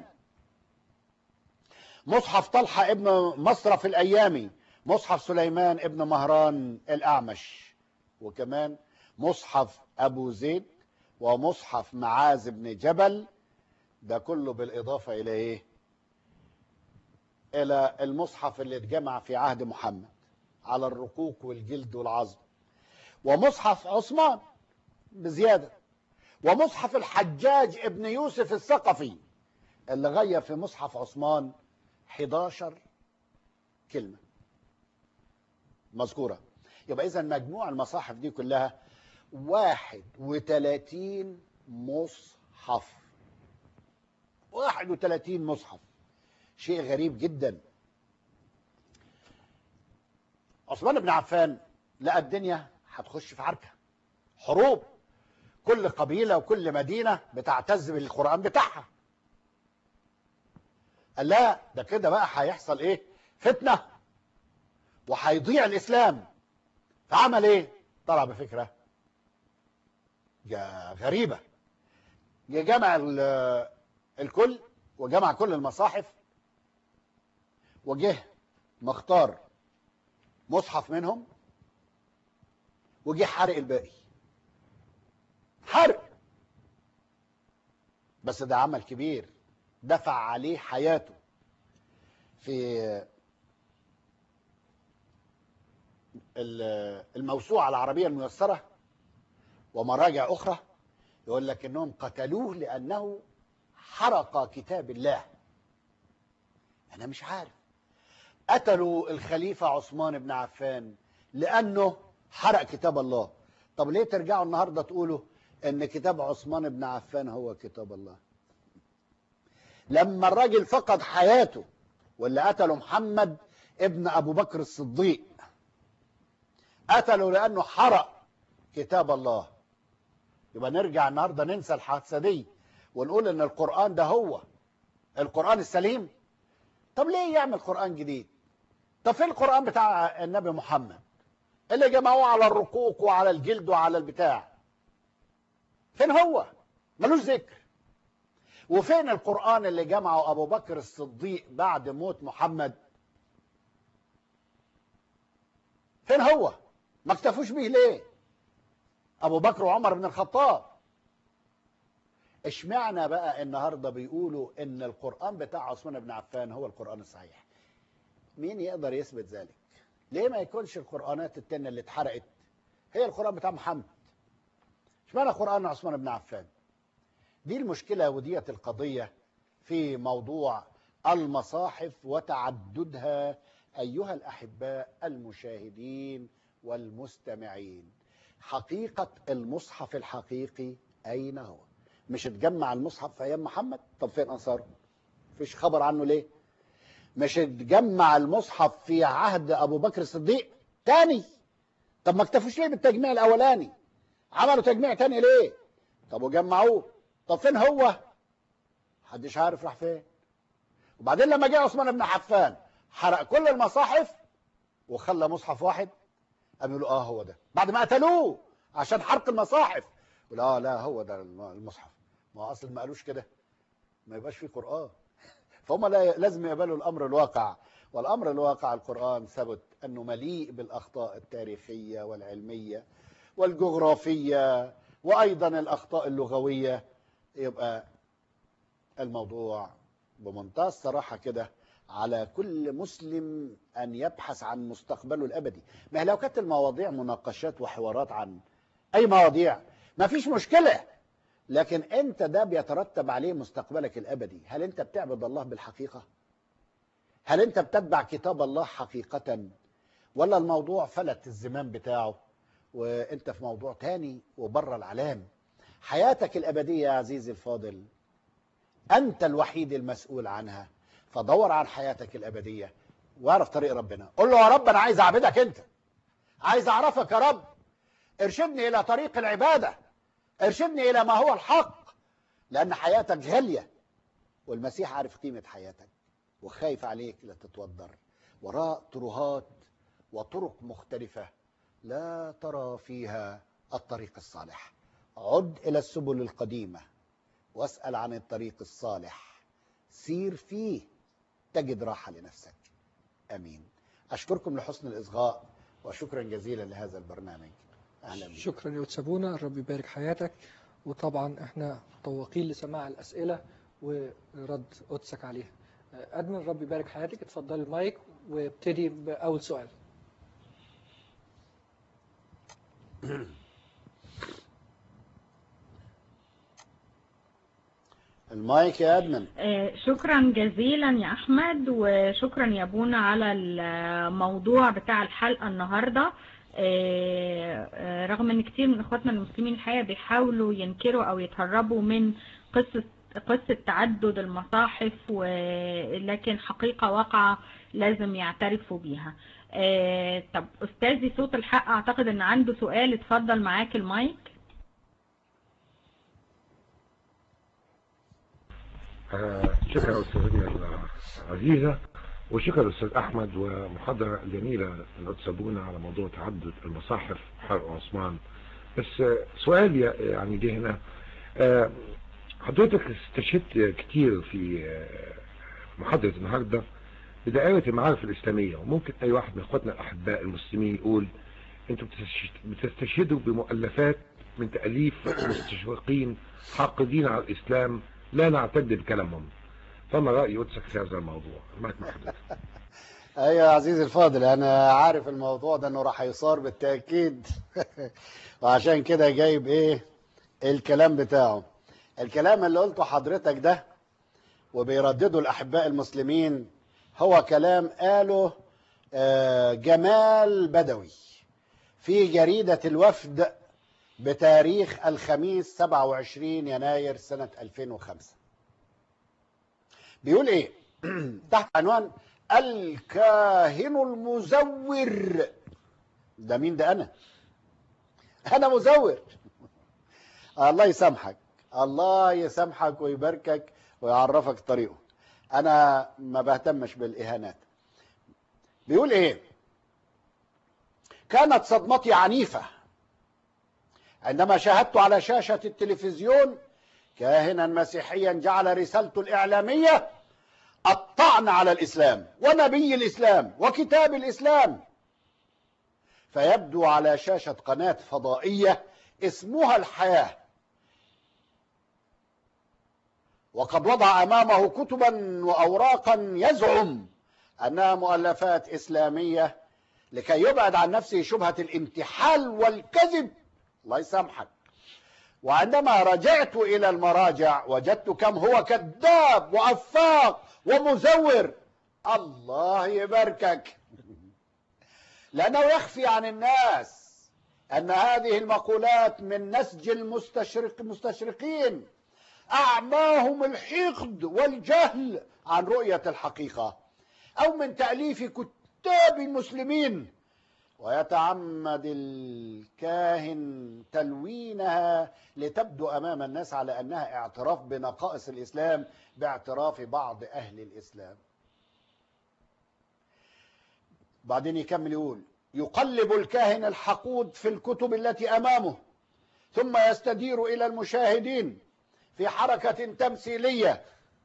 مصحف طلحة ابن مصرف الأيامي مصحف سليمان ابن مهران الأعمش وكمان مصحف أبو زيد ومصحف معاذ بن جبل ده كله بالإضافة إلى إيه إلى المصحف اللي اتجمع في عهد محمد على الرقوق والجلد والعظم ومصحف عثمان بزيادة ومصحف الحجاج ابن يوسف الثقفي اللي غير في مصحف عثمان 11 كلمة مذكورة يبقى إذا مجموع المصاحف دي كلها 31 مصحف 31 مصحف شيء غريب جدا عثمان بن عفان لقى الدنيا هتخش في عركة حروب كل قبيلة وكل مدينة بتعتز بالقرآن بتاعها قال لا ده كده بقى هيحصل ايه فتنة وهيضيع الإسلام فعمل ايه طلع بفكرة جا- غريبة جه جمع ال- الكل وجمع كل المصاحف وجه مختار مصحف منهم وجه حرق الباقي حرق بس ده عمل كبير دفع عليه حياته في ال- الموسوعة العربية الميسرة ومراجع أخرى يقول لك إنهم قتلوه لأنه حرق كتاب الله أنا مش عارف قتلوا الخليفة عثمان بن عفان لأنه حرق كتاب الله طب ليه ترجعوا النهاردة تقولوا ان كتاب عثمان بن عفان هو كتاب الله لما الراجل فقد حياته واللي قتله محمد ابن ابو بكر الصديق قتله لانه حرق كتاب الله يبقى نرجع النهارده ننسى الحادثه دي ونقول ان القران ده هو القران السليم طب ليه يعمل قران جديد طب فين القران بتاع النبي محمد اللي جمعوه على الرقوق وعلى الجلد وعلى البتاع فين هو ملوش ذكر وفين القرآن اللي جمعه أبو بكر الصديق بعد موت محمد فين هو ما اكتفوش بيه ليه أبو بكر وعمر بن الخطاب اشمعنى بقى النهاردة بيقولوا ان القرآن بتاع عثمان بن عفان هو القرآن الصحيح مين يقدر يثبت ذلك ليه ما يكونش القرآنات التانية اللي اتحرقت هي القرآن بتاع محمد اشمعنى قرآن عثمان بن عفان دي المشكلة ودية القضية في موضوع المصاحف وتعددها أيها الأحباء المشاهدين والمستمعين حقيقة المصحف الحقيقي أين هو مش اتجمع المصحف في أيام محمد طب فين أنصاره فيش خبر عنه ليه مش اتجمع المصحف في عهد أبو بكر الصديق تاني طب ما اكتفوش ليه بالتجميع الأولاني عملوا تجميع تاني ليه طب وجمعوه طب فين هو محدش عارف راح فين وبعدين لما جه عثمان بن عفان حرق كل المصاحف وخلى مصحف واحد قام يقولوا اه هو ده بعد ما قتلوه عشان حرق المصاحف يقول اه لا هو ده المصحف ما هو اصلا ما قالوش كده ما يبقاش فيه قران فهم لا لازم يقبلوا الامر الواقع والامر الواقع القران ثبت انه مليء بالاخطاء التاريخيه والعلميه والجغرافيه وايضا الاخطاء اللغويه يبقى الموضوع بمنتهى الصراحه كده على كل مسلم ان يبحث عن مستقبله الابدي ما هي لو كانت المواضيع مناقشات وحوارات عن اي مواضيع ما فيش مشكله لكن انت ده بيترتب عليه مستقبلك الابدي هل انت بتعبد الله بالحقيقه هل انت بتتبع كتاب الله حقيقه ولا الموضوع فلت الزمام بتاعه وانت في موضوع تاني وبره العلام حياتك الابديه يا عزيزي الفاضل انت الوحيد المسؤول عنها فدور عن حياتك الابديه واعرف طريق ربنا قول له يا رب انا عايز اعبدك انت عايز اعرفك يا رب ارشدني الى طريق العباده ارشدني الى ما هو الحق لان حياتك غاليه والمسيح عارف قيمه حياتك وخايف عليك لا تتوضر وراء ترهات وطرق مختلفه لا ترى فيها الطريق الصالح عد الى السبل القديمه واسال عن الطريق الصالح سير فيه تجد راحه لنفسك امين اشكركم لحسن الاصغاء وشكرا جزيلا لهذا البرنامج اهلا بك شكرا يا أتسابونا الرب يبارك حياتك وطبعا احنا متوقين لسماع الأسئلة ورد قدسك عليها أدمن الرب يبارك حياتك اتفضل المايك وابتدي بأول سؤال المايك يا ادمن آه، شكرا جزيلا يا احمد وشكرا يا بونا على الموضوع بتاع الحلقه النهارده آه، آه، رغم ان كتير من اخواتنا المسلمين الحقيقه بيحاولوا ينكروا او يتهربوا من قصه قصه تعدد المصاحف ولكن حقيقه واقعه لازم يعترفوا بيها آه، طب استاذي صوت الحق اعتقد ان عنده سؤال اتفضل معاك المايك آه، شكرا أستاذتنا العزيزة وشكرا أستاذ أحمد ومحاضرة جميلة لتسابونا على موضوع تعدد المصاحف حرق عثمان بس آه، سؤال ي- يعني جه هنا آه، حضرتك استشهدت كتير في آه، محاضرة النهاردة بدائرة المعارف الإسلامية وممكن أي واحد من إخواتنا الأحباء المسلمين يقول أنتوا بتستش- بتستشهدوا بمؤلفات من تأليف مستشرقين حاقدين على الإسلام لا نعتد بكلامهم فما رأي قدسك في هذا الموضوع معك مع حضرتك ايوه يا عزيزي الفاضل انا عارف الموضوع ده انه راح يصار بالتاكيد وعشان كده جايب ايه الكلام بتاعه الكلام اللي قلته حضرتك ده وبيردده الاحباء المسلمين هو كلام قاله آه، جمال بدوي في جريدة الوفد بتاريخ الخميس 27 يناير سنة 2005 بيقول ايه تحت عنوان الكاهن المزور ده مين ده انا انا مزور الله يسامحك الله يسامحك ويباركك ويعرفك طريقه انا ما بهتمش بالاهانات بيقول ايه كانت صدمتي عنيفه عندما شاهدت على شاشه التلفزيون كاهنا مسيحيا جعل رسالته الاعلاميه الطعن على الاسلام ونبي الاسلام وكتاب الاسلام فيبدو على شاشه قناه فضائيه اسمها الحياه وقد وضع امامه كتبا واوراقا يزعم انها مؤلفات اسلاميه لكي يبعد عن نفسه شبهه الانتحال والكذب الله يسامحك وعندما رجعت الى المراجع وجدت كم هو كذاب وافاق ومزور الله يباركك لانه يخفي عن الناس ان هذه المقولات من نسج المستشرق المستشرقين اعماهم الحقد والجهل عن رؤيه الحقيقه او من تاليف كتاب المسلمين ويتعمد الكاهن تلوينها لتبدو امام الناس على انها اعتراف بنقائص الاسلام باعتراف بعض اهل الاسلام. بعدين يكمل يقول: يقلب الكاهن الحقود في الكتب التي امامه ثم يستدير الى المشاهدين في حركه تمثيليه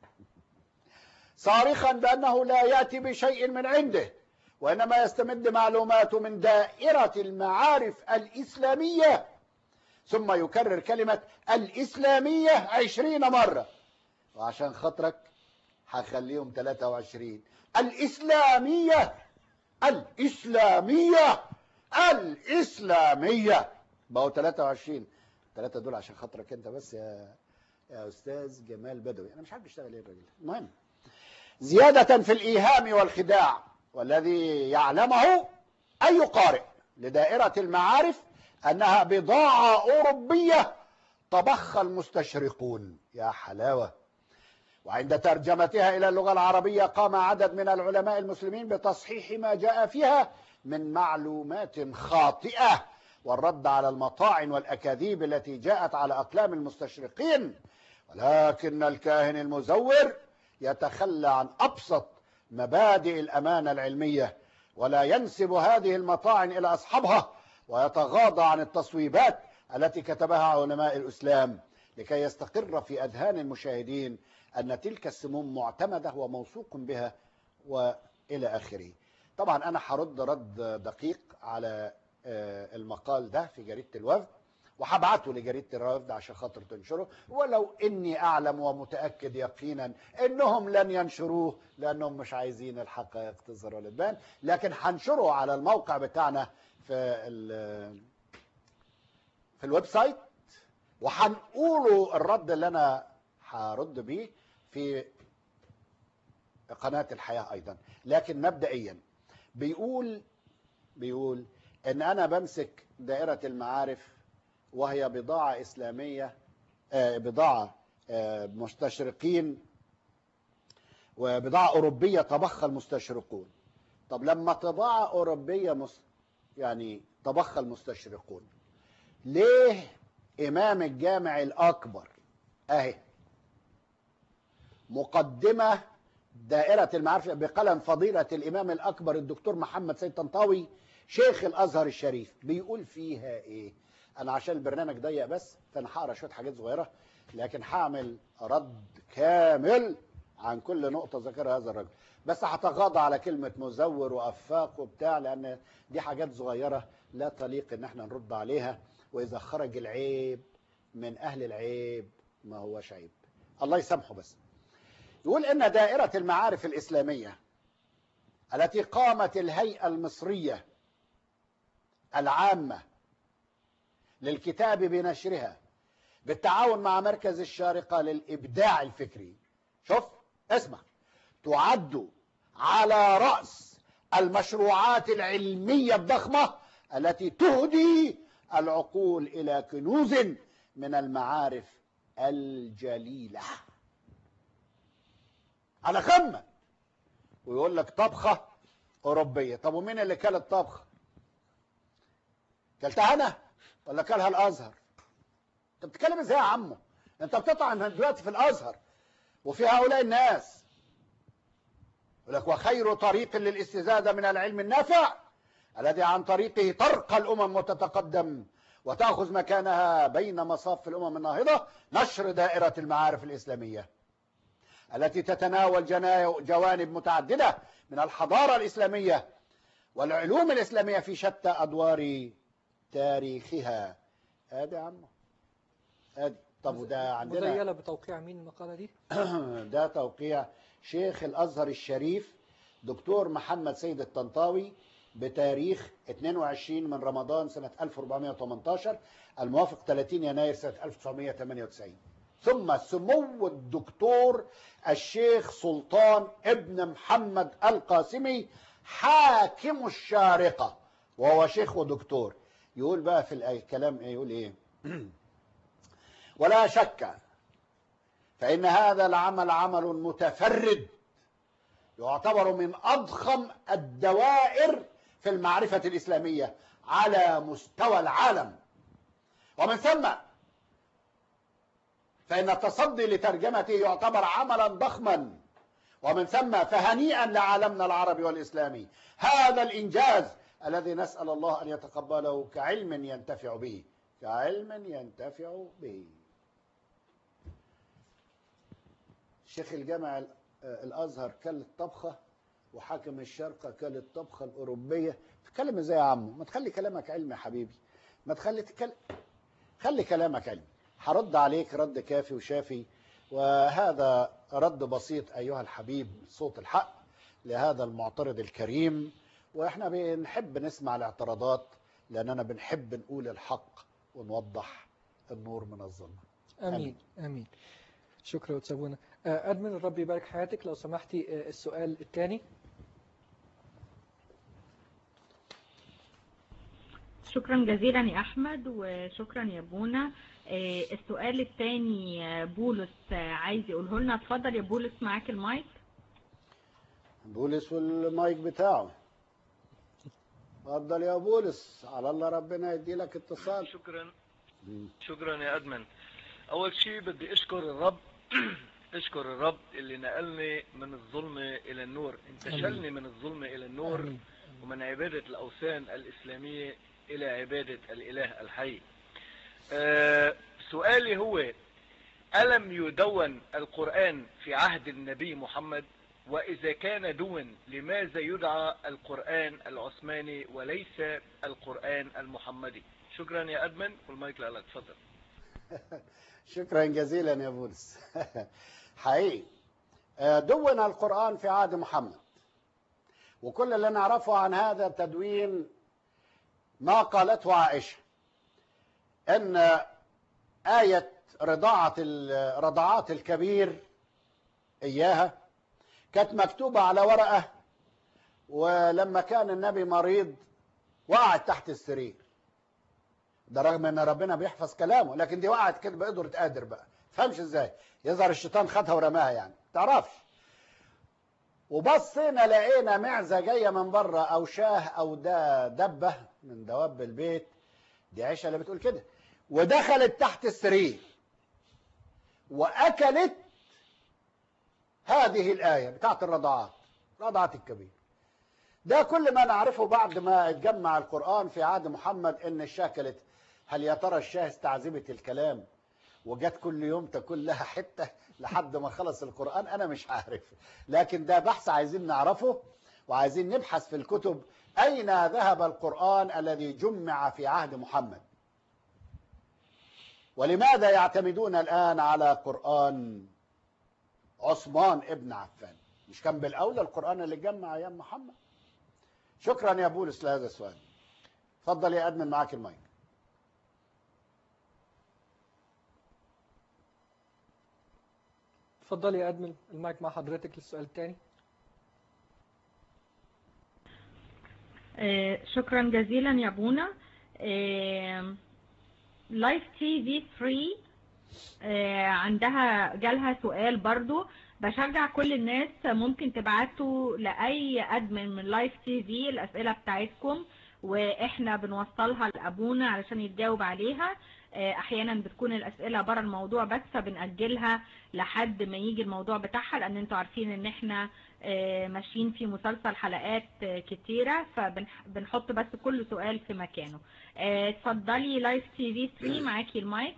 صارخا بانه لا ياتي بشيء من عنده وإنما يستمد معلوماته من دائرة المعارف الإسلامية ثم يكرر كلمة الإسلامية عشرين مرة وعشان خاطرك هخليهم 23 الإسلامية الإسلامية الإسلامية بقوا 23 ثلاثة دول عشان خاطرك أنت بس يا يا أستاذ جمال بدوي أنا مش عارف بيشتغل إيه الراجل المهم زيادة في الإيهام والخداع والذي يعلمه أي قارئ لدائرة المعارف أنها بضاعة أوروبية طبخها المستشرقون يا حلاوة وعند ترجمتها إلى اللغة العربية قام عدد من العلماء المسلمين بتصحيح ما جاء فيها من معلومات خاطئة والرد على المطاعن والأكاذيب التي جاءت على أقلام المستشرقين ولكن الكاهن المزور يتخلى عن أبسط مبادئ الأمانة العلمية ولا ينسب هذه المطاعن إلى أصحابها ويتغاضى عن التصويبات التي كتبها علماء الإسلام لكي يستقر في أذهان المشاهدين أن تلك السموم معتمدة وموثوق بها وإلى آخره طبعا أنا هرد رد دقيق على آه، المقال ده في جريدة الوفد وهبعته لجريدة الوفد عشان خاطر تنشره ولو اني اعلم ومتأكد يقينا انهم لن ينشروه لانهم مش عايزين الحقائق تظهر ولا تبان لكن هنشره على الموقع بتاعنا في ال- في الويب سايت وهنقوله الرد اللي انا هرد بيه في قناة الحياة ايضا لكن مبدئيا بيقول بيقول ان انا بمسك دائرة المعارف وهي بضاعة اسلامية آه، بضاعة آه، مستشرقين وبضاعة اوروبية طبخها المستشرقون طب لما طباعة اوروبية مس يعني طبخها المستشرقون ليه امام الجامع الاكبر اهي مقدمة دائرة المعارف بقلم فضيلة الإمام الأكبر الدكتور محمد سيد طنطاوي شيخ الأزهر الشريف بيقول فيها إيه أنا عشان البرنامج ضيق بس فأنا هقرا شوية حاجات صغيرة لكن هعمل رد كامل عن كل نقطة ذكرها هذا الرجل بس هتغاضى على كلمة مزور وأفاق وبتاع لأن دي حاجات صغيرة لا تليق إن احنا نرد عليها وإذا خرج العيب من أهل العيب ما هوش عيب الله يسامحه بس يقول ان دائرة المعارف الإسلامية التي قامت الهيئة المصرية العامة للكتاب بنشرها بالتعاون مع مركز الشارقة للإبداع الفكري شوف اسمع تعد على رأس المشروعات العلمية الضخمة التي تهدي العقول إلى كنوز من المعارف الجليله على قمه ويقول لك طبخه اوروبيه طب ومين اللي كل الطبخه كلتها انا ولا كلها الازهر انت بتتكلم ازاي يا عمو انت بتطعن دلوقتي في الازهر وفي هؤلاء الناس يقول لك وخير طريق للاستزاده من العلم النافع الذي عن طريقه ترقى الامم وتتقدم وتاخذ مكانها بين مصاف الامم الناهضه نشر دائره المعارف الاسلاميه التي تتناول جنا- جوانب متعددة من الحضارة الإسلامية والعلوم الإسلامية في شتى أدوار تاريخها ادي يا عمو ادي طب وده عندنا مزيلة بتوقيع مين المقالة دي؟ ده توقيع شيخ الأزهر الشريف دكتور محمد سيد الطنطاوي بتاريخ 22 من رمضان سنة 1418 الموافق 30 يناير سنة 1998 ثم سمو الدكتور الشيخ سلطان ابن محمد القاسمي حاكم الشارقة وهو شيخ ودكتور يقول بقى في الكلام ايه يقول ايه ولا شك فإن هذا العمل عمل متفرد يعتبر من أضخم الدوائر في المعرفة الإسلامية على مستوى العالم ومن ثم فإن التصدي لترجمته يعتبر عملا ضخما ومن ثم فهنيئا لعالمنا العربي والإسلامي هذا الإنجاز الذي نسأل الله أن يتقبله كعلم ينتفع به كعلم ينتفع به شيخ الجامع ال- الازهر كل الطبخه وحاكم الشرقه كل الطبخه الاوروبيه تتكلم ازاي يا عمو ما تخلي كلامك علمي يا حبيبي ما تخلي تتكلم خلي كلامك علمي هرد عليك رد كافي وشافي وهذا رد بسيط ايها الحبيب صوت الحق لهذا المعترض الكريم واحنا بنحب نسمع الاعتراضات لاننا بنحب نقول الحق ونوضح النور من الظلمه امين امين شكرا وتسابونا آه، ادمن الرب يبارك حياتك لو سمحتي آه، السؤال الثاني شكرا جزيلا يا احمد وشكرا يا بونا آه، السؤال الثاني آه، بولس آه، عايز يقوله لنا اتفضل يا بولس معاك المايك بولس والمايك بتاعه اتفضل يا بولس على الله ربنا يدي لك اتصال شكرا شكرا يا ادمن اول شيء بدي اشكر الرب اشكر الرب اللي نقلني من الظلمة الى النور انتشلني من الظلمة الى النور آمين. ومن عبادة الاوثان الاسلامية الى عبادة الاله الحي آه سؤالي هو ألم يدون القرآن في عهد النبي محمد وإذا كان دون لماذا يدعى القرآن العثماني وليس القرآن المحمدي شكرا يا أدمن والمايك لك تفضل شكرا جزيلا يا بولس حقيقي آه، دون القرآن في عهد محمد وكل اللي نعرفه عن هذا التدوين ما قالته عائشة أن آية رضاعة ال- رضاعات الكبير إياها كانت مكتوبة على ورقة ولما كان النبي مريض وقعت تحت السرير ده رغم ان ربنا بيحفظ كلامه لكن دي وقعت كده بقدرة قادر بقى فهمش ازاي يظهر الشيطان خدها ورماها يعني تعرفش وبصينا لقينا معزة جاية من بره او شاه او ده دبة من دواب البيت دي عيشة اللي بتقول كده ودخلت تحت السرير واكلت هذه الآية بتاعت الرضاعات رضعت الكبير ده كل ما نعرفه بعد ما اتجمع القرآن في عهد محمد ان الشاه كلت هل يا ترى الشاه استعذبت الكلام وجت كل يوم تاكل لها حتة لحد ما خلص القرآن انا مش عارف لكن ده بحث عايزين نعرفه وعايزين نبحث في الكتب اين ذهب القرآن الذي جمع في عهد محمد ولماذا يعتمدون الآن على قرآن عثمان ابن عفان مش كان بالأولى القرآن اللي جمع أيام محمد شكرا يا بولس لهذا السؤال اتفضل يا أدمن معاك المايك اتفضل يا ادمن المايك مع حضرتك للسؤال الثاني آه، شكرا جزيلا يا بونا لايف تي في 3 عندها جالها سؤال برضو بشجع كل الناس ممكن تبعتوا لأي أدمن من لايف تي في الأسئلة بتاعتكم واحنا بنوصلها لأبونا علشان يتجاوب عليها آه، احيانا بتكون الاسئله بره الموضوع بس فبنأجلها لحد ما يجي الموضوع بتاعها لان انتوا عارفين ان احنا آه، ماشيين في مسلسل حلقات آه، كتيره فبنحط بس كل سؤال في مكانه آه، اتفضلي لايف تي في 3 معاكي المايك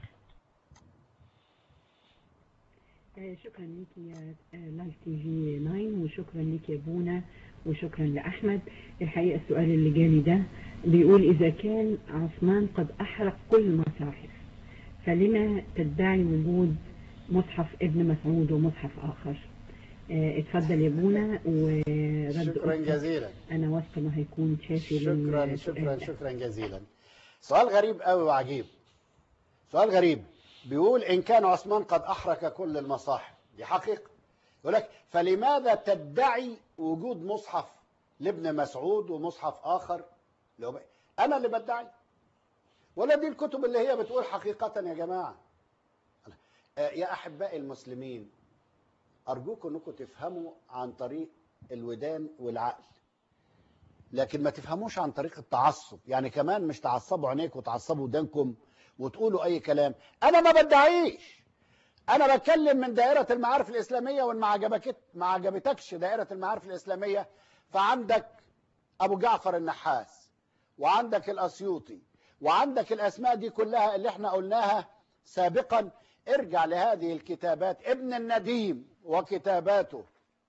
آه، شكرا لك يا آه، لايف تي في 9 وشكرا لك يا بونا وشكرا لأحمد الحقيقة السؤال اللي جالي ده بيقول إذا كان عثمان قد أحرق كل المصاحف فلما تدعي وجود مصحف ابن مسعود ومصحف آخر آه، اتفضل يا بونا ورد شكرا أختك. جزيلا أنا واثقة إنه هيكون شافي شكرا للسؤال شكرا ده. شكرا جزيلا سؤال غريب قوي وعجيب سؤال غريب بيقول إن كان عثمان قد أحرق كل المصاحف دي حقيقة يقول لك فلماذا تدعي وجود مصحف لابن مسعود ومصحف آخر لو أنا اللي بدعي ولا دي الكتب اللي هي بتقول حقيقة يا جماعة آه، يا أحبائي المسلمين أرجوكم أنكم تفهموا عن طريق الودان والعقل لكن ما تفهموش عن طريق التعصب يعني كمان مش تعصبوا عينيك وتعصبوا ودانكم وتقولوا اي كلام انا ما بدعيش انا بتكلم من دائره المعارف الاسلاميه وان ما عجبك ما عجبتكش دائره المعارف الاسلاميه فعندك ابو جعفر النحاس وعندك الاسيوطي وعندك الاسماء دي كلها اللي احنا قلناها سابقا ارجع لهذه الكتابات ابن النديم وكتاباته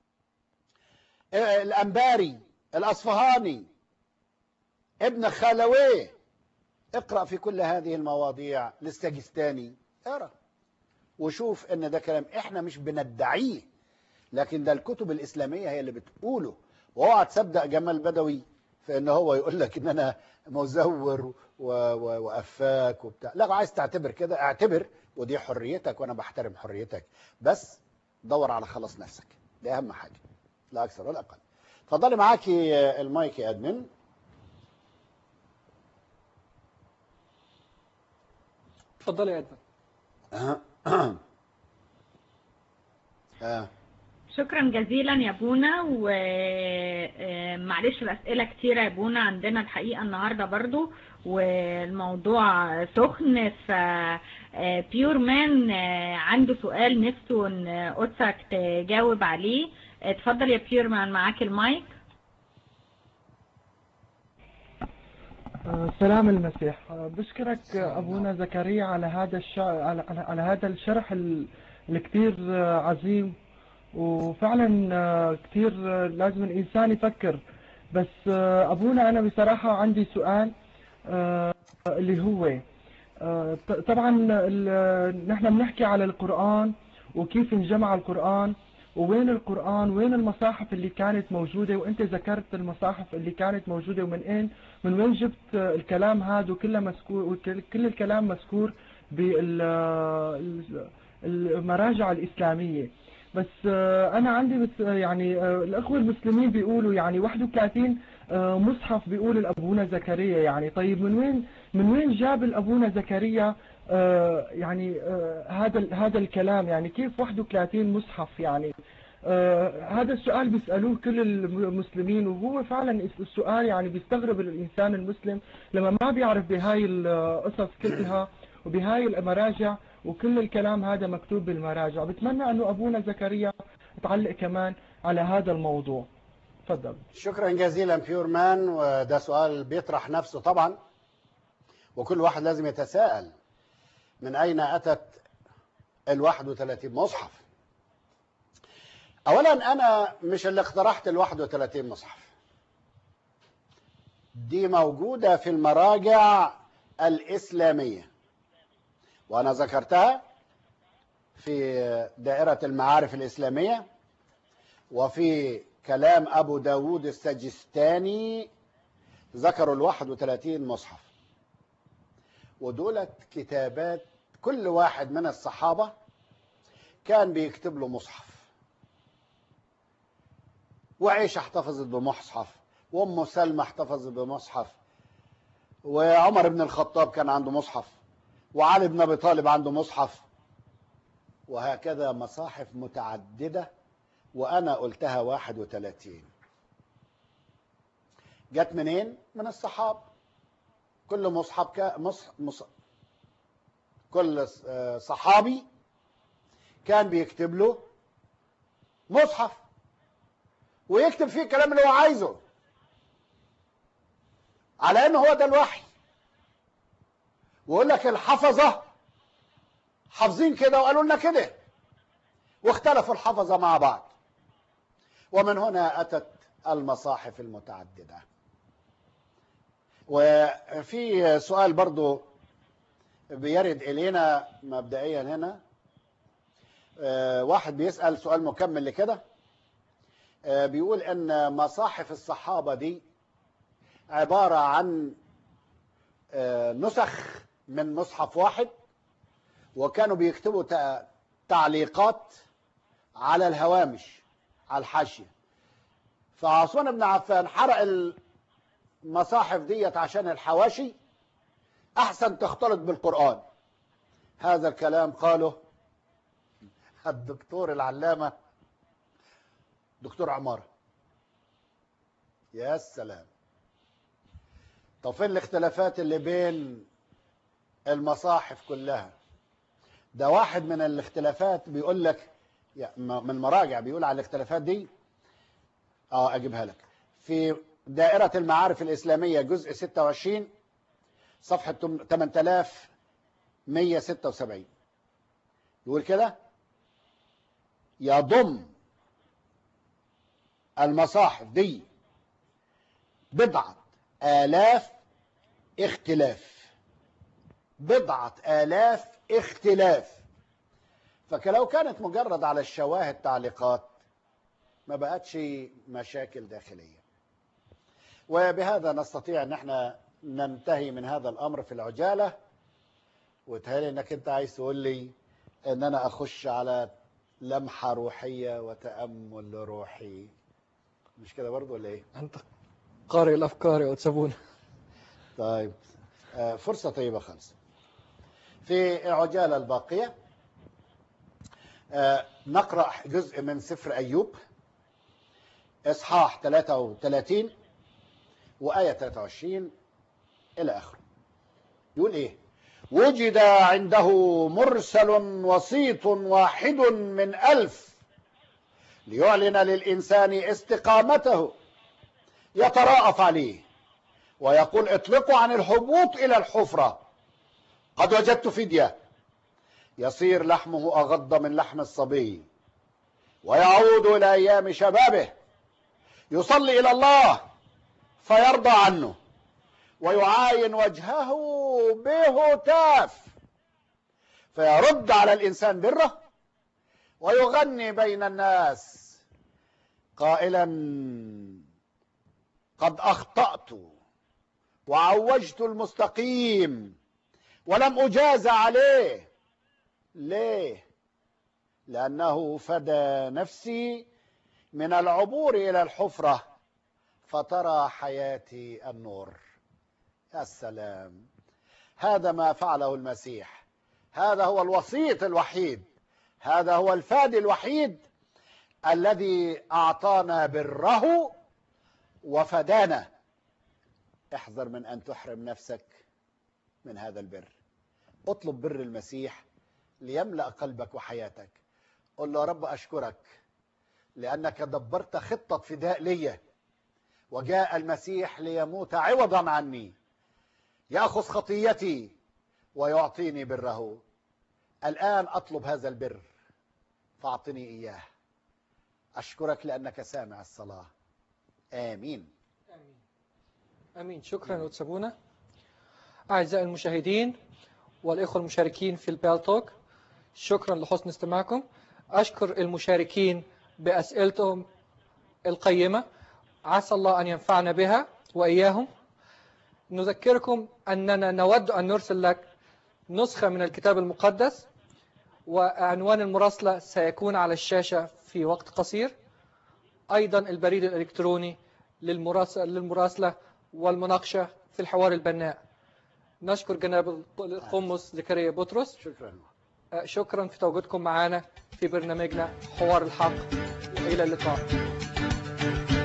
الأنباري الأصفهاني ابن خالويه اقرأ في كل هذه المواضيع الاستاجستاني اقرأ وشوف ان ده كلام احنا مش بندعيه لكن ده الكتب الإسلامية هي اللي بتقوله واوعى تصدق جمال بدوي في ان هو يقول لك ان انا مزور و- و- وافاك وبتاع لا عايز تعتبر كده اعتبر ودي حريتك وانا بحترم حريتك بس دور على خلاص نفسك دي اهم حاجه لا اكثر ولا اقل اتفضلي معاكي المايك يا ادمن اتفضلي يا ادمن آه. شكرا جزيلا يا بونا ومعلش الأسئلة كتيرة يا بونا عندنا الحقيقة النهاردة برضو والموضوع سخن ف بيور مان عنده سؤال نفسه ان قدسك تجاوب عليه اتفضل يا بيور مان معاك المايك آه، سلام المسيح آه، بشكرك آه، أبونا زكريا على هذا الش... على... على... على هذا الشرح ال... الكثير آه، عظيم وفعلا آه، كثير آه، لازم الإنسان يفكر بس آه، أبونا أنا بصراحة عندي سؤال آه، اللي هو آه، ط- طبعا ال- نحن بنحكي على القرآن وكيف انجمع القرآن ووين القرآن وين المصاحف اللي كانت موجودة وانت ذكرت المصاحف اللي كانت موجودة ومن اين من وين جبت آه، الكلام هذا وكله مذكور وكل كل الكلام مذكور بالمراجع الإسلامية بس آه، أنا عندي بس آه، يعني آه، الأخوة المسلمين بيقولوا يعني 31 آه، مصحف بيقول الأبونا زكريا يعني طيب من وين من وين جاب الأبونا زكريا آه، يعني آه، هذا ال- هذا الكلام يعني كيف 31 مصحف يعني آه، هذا السؤال بيسألوه كل المسلمين وهو فعلا السؤال يعني بيستغرب الإنسان المسلم لما ما بيعرف بهاي القصص كلها وبهاي المراجع وكل الكلام هذا مكتوب بالمراجع بتمنى أنه أبونا زكريا تعلق كمان على هذا الموضوع تفضل شكرا جزيلا بيور مان وده سؤال بيطرح نفسه طبعا وكل واحد لازم يتساءل من أين أتت ال 31 مصحف أولا أنا مش اللي اقترحت ال 31 مصحف دي موجودة في المراجع الإسلامية وأنا ذكرتها في دائرة المعارف الإسلامية وفي كلام أبو داود السجستاني ذكروا الواحد وثلاثين مصحف ودولت كتابات كل واحد من الصحابة كان بيكتب له مصحف وعيشة احتفظت بمصحف وأم سلمى احتفظت بمصحف وعمر بن الخطاب كان عنده مصحف وعلي بن أبي طالب عنده مصحف وهكذا مصاحف متعددة وأنا قلتها 31 جت منين؟ من الصحابة كل مصحف ك... مص... مص... كل آه، صحابي كان بيكتب له مصحف ويكتب فيه الكلام اللي هو عايزه على انه هو ده الوحي ويقول لك الحفظه حافظين كده وقالوا لنا كده واختلفوا الحفظه مع بعض ومن هنا اتت المصاحف المتعدده وفي سؤال برضو بيرد الينا مبدئيا هنا آه، واحد بيسال سؤال مكمل لكده آه، بيقول ان مصاحف الصحابه دي عباره عن آه، نسخ من مصحف واحد وكانوا بيكتبوا تع- تعليقات على الهوامش على الحاشيه فعثمان بن عفان حرق المصاحف ديت عشان الحواشي احسن تختلط بالقران هذا الكلام قاله الدكتور العلامه دكتور عماره يا سلام طب فين الاختلافات اللي بين المصاحف كلها ده واحد من الاختلافات بيقول لك يا- م- من مراجع بيقول على الاختلافات دي اه اجيبها لك في دائرة المعارف الإسلامية جزء 26 صفحة 8176 يقول كده يضم المصاحف دي بضعة آلاف اختلاف بضعة آلاف اختلاف فلو كانت مجرد على الشواهد تعليقات ما بقتش مشاكل داخلية وبهذا نستطيع ان احنا ننتهي من هذا الامر في العجالة وتهيألي انك انت عايز تقول لي ان انا اخش على لمحة روحية وتأمل روحي مش كده برضو ولا ايه أنت قارئ الأفكار يا أتسابون طيب آه، فرصة طيبة خالص في العجالة الباقية آه، نقرأ جزء من سفر أيوب إصحاح 33 وآية 23 إلى آخره يقول إيه وجد عنده مرسل وسيط واحد من ألف ليعلن للإنسان استقامته يتراءف عليه ويقول اطلقوا عن الهبوط إلى الحفرة قد وجدت فدية يصير لحمه أغض من لحم الصبي ويعود إلى أيام شبابه يصلي إلى الله فيرضى عنه ويعاين وجهه بهتاف فيرد على الإنسان بره ويغني بين الناس قائلا قد أخطأت وعوجت المستقيم ولم أجاز عليه ليه لأنه فدى نفسي من العبور إلى الحفرة فترى حياتي النور يا سلام هذا ما فعله المسيح هذا هو الوسيط الوحيد هذا هو الفادي الوحيد الذي أعطانا بره وفدانا احذر من أن تحرم نفسك من هذا البر اطلب بر المسيح ليملأ قلبك وحياتك قل له يا رب أشكرك لأنك دبرت خطة فداء لي وجاء المسيح ليموت عوضا عني يأخذ خطيتي ويعطيني بره الآن أطلب هذا البر فأعطني إياه أشكرك لأنك سامع الصلاة آمين آمين آمين شكرا وتسابونا أعزائي المشاهدين والإخوة المشاركين في البالتوك شكرا لحسن استماعكم أشكر المشاركين بأسئلتهم القيمة عسى الله أن ينفعنا بها وإياهم نذكركم أننا نود أن نرسل لك نسخة من الكتاب المقدس وعنوان المراسلة سيكون على الشاشة في وقت قصير أيضا البريد الإلكتروني للمراسلة, للمراسلة والمناقشة في الحوار البناء نشكر جناب القمص زكريا بطرس شكرا شكرا في تواجدكم معنا في برنامجنا حوار الحق إلى اللقاء